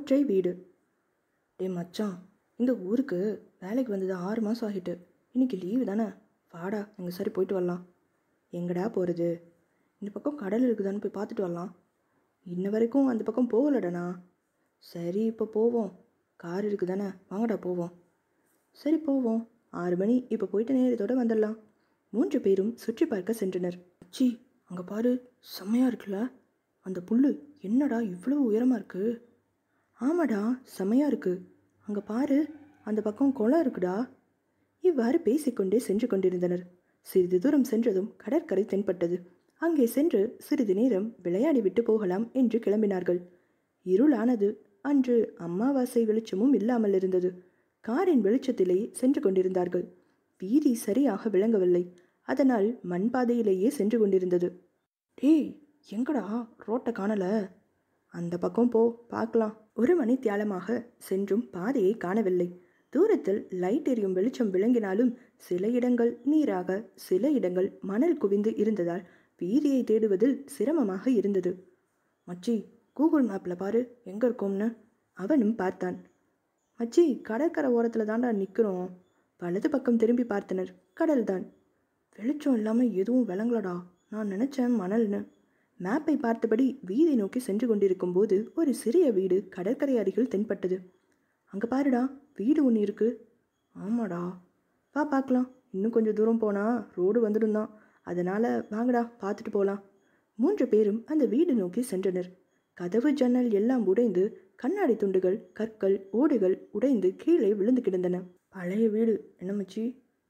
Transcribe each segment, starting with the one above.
ஒற்றை வீடு டே மச்சான் இந்த ஊருக்கு வேலைக்கு வந்தது ஆறு மாதம் ஆகிட்டு இன்னைக்கு லீவு தானே வாடா எங்கள் சரி போயிட்டு வரலாம் எங்கடா போகிறது இந்த பக்கம் கடல் இருக்குதான்னு போய் பார்த்துட்டு வரலாம் இன்ன வரைக்கும் அந்த பக்கம் போகலடனா சரி இப்போ போவோம் கார் இருக்குது தானே வாங்கடா போவோம் சரி போவோம் ஆறு மணி இப்போ போயிட்டு நேரத்தோட வந்துடலாம் மூன்று பேரும் சுற்றி பார்க்க சென்றனர் சி அங்கே பாரு செம்மையாக இருக்குல்ல அந்த புல்லு என்னடா இவ்வளோ உயரமாக இருக்கு ஆமாடா செம்மையாக இருக்கு அங்கே பாரு அந்த பக்கம் குளம் இருக்குடா இவ்வாறு பேசிக்கொண்டே சென்று கொண்டிருந்தனர் சிறிது தூரம் சென்றதும் கடற்கரை தென்பட்டது அங்கே சென்று சிறிது நேரம் விளையாடி விட்டு போகலாம் என்று கிளம்பினார்கள் இருளானது அன்று அமாவாசை வெளிச்சமும் இல்லாமல் இருந்தது காரின் வெளிச்சத்திலேயே சென்று கொண்டிருந்தார்கள் வீதி சரியாக விளங்கவில்லை அதனால் மண் பாதையிலேயே சென்று கொண்டிருந்தது டேய் எங்கடா ரோட்டை காணல அந்த பக்கம் போ பார்க்கலாம் ஒரு மணி தியாலமாக சென்றும் பாதையை காணவில்லை தூரத்தில் லைட் எரியும் வெளிச்சம் விளங்கினாலும் சில இடங்கள் நீராக சில இடங்கள் மணல் குவிந்து இருந்ததால் வீதியை தேடுவதில் சிரமமாக இருந்தது மச்சி கூகுள் மேப்பில் பாரு எங்கே இருக்கோம்னு அவனும் பார்த்தான் மச்சி கடற்கரை ஓரத்தில் தாண்டா நிற்கிறோம் வலது பக்கம் திரும்பி பார்த்தனர் கடல்தான் வெளிச்சம் இல்லாமல் எதுவும் விளங்கலடா நான் நினச்சேன் மணல்னு மேப்பை பார்த்தபடி வீதி நோக்கி சென்று கொண்டிருக்கும் போது ஒரு சிறிய வீடு கடற்கரை அருகில் தென்பட்டது அங்கே பாருடா வீடு ஒன்று இருக்கு ஆமாடா வா பார்க்கலாம் இன்னும் கொஞ்சம் தூரம் போனால் ரோடு வந்துடும் தான் அதனால் வாங்கடா பார்த்துட்டு போகலாம் மூன்று பேரும் அந்த வீடு நோக்கி சென்றனர் கதவு ஜன்னல் எல்லாம் உடைந்து கண்ணாடி துண்டுகள் கற்கள் ஓடுகள் உடைந்து கீழே விழுந்து கிடந்தன பழைய வீடு என்ன மச்சி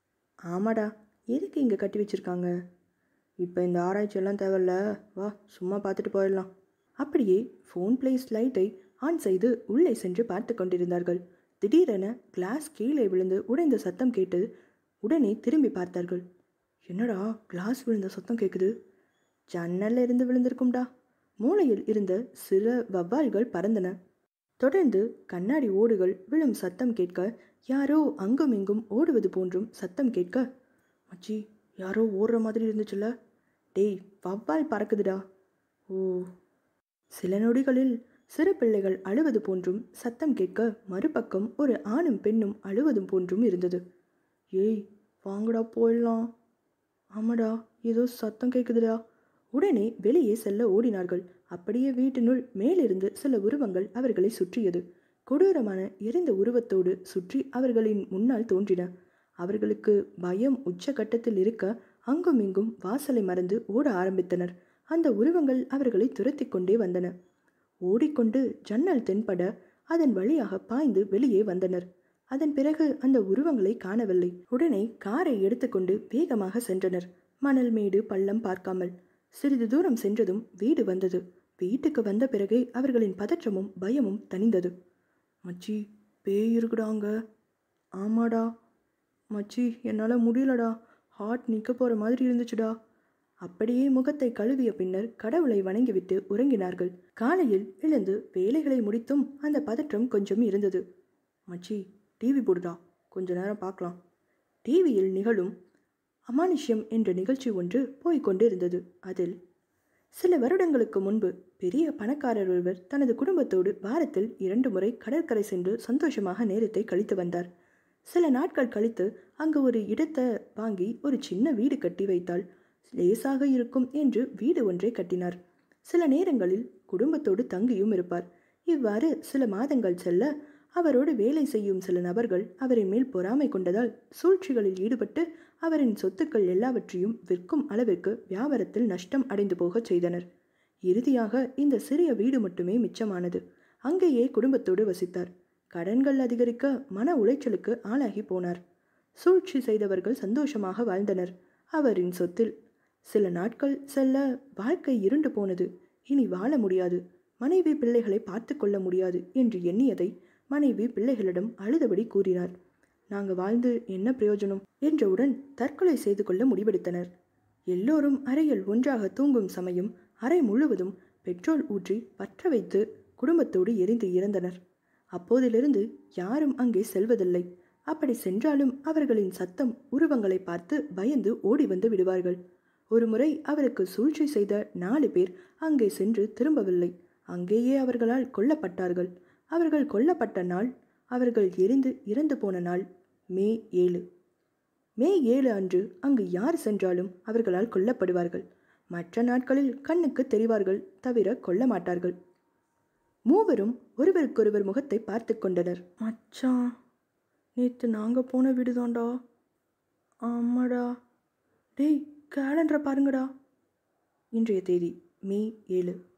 ஆமாடா எதுக்கு இங்கே கட்டி வச்சிருக்காங்க இப்போ இந்த ஆராய்ச்சி எல்லாம் தேவையில்ல வா சும்மா பார்த்துட்டு போயிடலாம் அப்படியே ஃபோன் பிளேஸ் லைட்டை ஆன் செய்து உள்ளே சென்று பார்த்து கொண்டிருந்தார்கள் திடீரென கிளாஸ் கீழே விழுந்து உடைந்த சத்தம் கேட்டு உடனே திரும்பி பார்த்தார்கள் என்னடா கிளாஸ் விழுந்த சத்தம் கேட்குது ஜன்னல்ல இருந்து விழுந்திருக்கும்டா மூளையில் இருந்த சில வவ்வால்கள் பறந்தன தொடர்ந்து கண்ணாடி ஓடுகள் விழும் சத்தம் கேட்க யாரோ அங்கும் இங்கும் ஓடுவது போன்றும் சத்தம் கேட்க மச்சி யாரோ ஓடுற மாதிரி இருந்துச்சுல்ல டேய் வவ்வால் பறக்குதுடா ஓ சில நொடிகளில் சிறு பிள்ளைகள் அழுவது போன்றும் சத்தம் கேட்க மறுபக்கம் ஒரு ஆணும் பெண்ணும் அழுவதும் போன்றும் இருந்தது ஏய் வாங்கடா போயிடலாம் ஆமாடா ஏதோ சத்தம் கேட்குதுடா உடனே வெளியே செல்ல ஓடினார்கள் அப்படியே வீட்டினுள் மேலிருந்து சில உருவங்கள் அவர்களை சுற்றியது கொடூரமான எரிந்த உருவத்தோடு சுற்றி அவர்களின் முன்னால் தோன்றின அவர்களுக்கு பயம் உச்சகட்டத்தில் இருக்க அங்கும் இங்கும் வாசலை மறந்து ஓட ஆரம்பித்தனர் அந்த உருவங்கள் அவர்களை துரத்தி கொண்டே வந்தன ஓடிக்கொண்டு ஜன்னல் தென்பட அதன் வழியாக பாய்ந்து வெளியே வந்தனர் அதன் பிறகு அந்த உருவங்களை காணவில்லை உடனே காரை எடுத்துக்கொண்டு வேகமாக சென்றனர் மணல் மேடு பள்ளம் பார்க்காமல் சிறிது தூரம் சென்றதும் வீடு வந்தது வீட்டுக்கு வந்த பிறகே அவர்களின் பதற்றமும் பயமும் தணிந்தது மச்சி பேய் இருக்குடாங்க ஆமாடா மச்சி என்னால் முடியலடா ஹார்ட் நிற்க போகிற மாதிரி இருந்துச்சுடா அப்படியே முகத்தை கழுவிய பின்னர் கடவுளை வணங்கிவிட்டு உறங்கினார்கள் காலையில் எழுந்து வேலைகளை முடித்தும் அந்த பதற்றம் கொஞ்சம் இருந்தது மச்சி டிவி போடுடா கொஞ்ச நேரம் பார்க்கலாம் டிவியில் நிகழும் அமானுஷ்யம் என்ற நிகழ்ச்சி ஒன்று போய்க்கொண்டு இருந்தது அதில் சில வருடங்களுக்கு முன்பு பெரிய பணக்காரர் ஒருவர் தனது குடும்பத்தோடு வாரத்தில் இரண்டு முறை கடற்கரை சென்று சந்தோஷமாக நேரத்தை கழித்து வந்தார் சில நாட்கள் கழித்து அங்கு ஒரு இடத்தை வாங்கி ஒரு சின்ன வீடு கட்டி வைத்தால் லேசாக இருக்கும் என்று வீடு ஒன்றை கட்டினார் சில நேரங்களில் குடும்பத்தோடு தங்கியும் இருப்பார் இவ்வாறு சில மாதங்கள் செல்ல அவரோடு வேலை செய்யும் சில நபர்கள் அவரின் மேல் பொறாமை கொண்டதால் சூழ்ச்சிகளில் ஈடுபட்டு அவரின் சொத்துக்கள் எல்லாவற்றையும் விற்கும் அளவிற்கு வியாபாரத்தில் நஷ்டம் அடைந்து போகச் செய்தனர் இறுதியாக இந்த சிறிய வீடு மட்டுமே மிச்சமானது அங்கேயே குடும்பத்தோடு வசித்தார் கடன்கள் அதிகரிக்க மன உளைச்சலுக்கு ஆளாகி போனார் சூழ்ச்சி செய்தவர்கள் சந்தோஷமாக வாழ்ந்தனர் அவரின் சொத்தில் சில நாட்கள் செல்ல வாழ்க்கை இருண்டு போனது இனி வாழ முடியாது மனைவி பிள்ளைகளை பார்த்து கொள்ள முடியாது என்று எண்ணியதை மனைவி பிள்ளைகளிடம் அழுதபடி கூறினார் நாங்க வாழ்ந்து என்ன பிரயோஜனம் என்றவுடன் தற்கொலை செய்து கொள்ள முடிவெடுத்தனர் எல்லோரும் அறையில் ஒன்றாக தூங்கும் சமயம் அறை முழுவதும் பெட்ரோல் ஊற்றி பற்ற வைத்து குடும்பத்தோடு எரிந்து இறந்தனர் அப்போதிலிருந்து யாரும் அங்கே செல்வதில்லை அப்படி சென்றாலும் அவர்களின் சத்தம் உருவங்களை பார்த்து பயந்து ஓடி வந்து விடுவார்கள் ஒருமுறை அவருக்கு சூழ்ச்சி செய்த நாலு பேர் அங்கே சென்று திரும்பவில்லை அங்கேயே அவர்களால் கொல்லப்பட்டார்கள் அவர்கள் கொல்லப்பட்ட நாள் அவர்கள் எரிந்து இறந்து போன நாள் மே ஏழு மே ஏழு அன்று அங்கு யார் சென்றாலும் அவர்களால் கொல்லப்படுவார்கள் மற்ற நாட்களில் கண்ணுக்கு தெரிவார்கள் தவிர கொல்ல மாட்டார்கள் மூவரும் ஒருவருக்கொருவர் முகத்தை பார்த்து கொண்டனர் மச்சான் நேற்று நாங்கள் போன வீடுதான்டா ஆமாடா டேய் கேலண்டரை பாருங்கடா இன்றைய தேதி மே ஏழு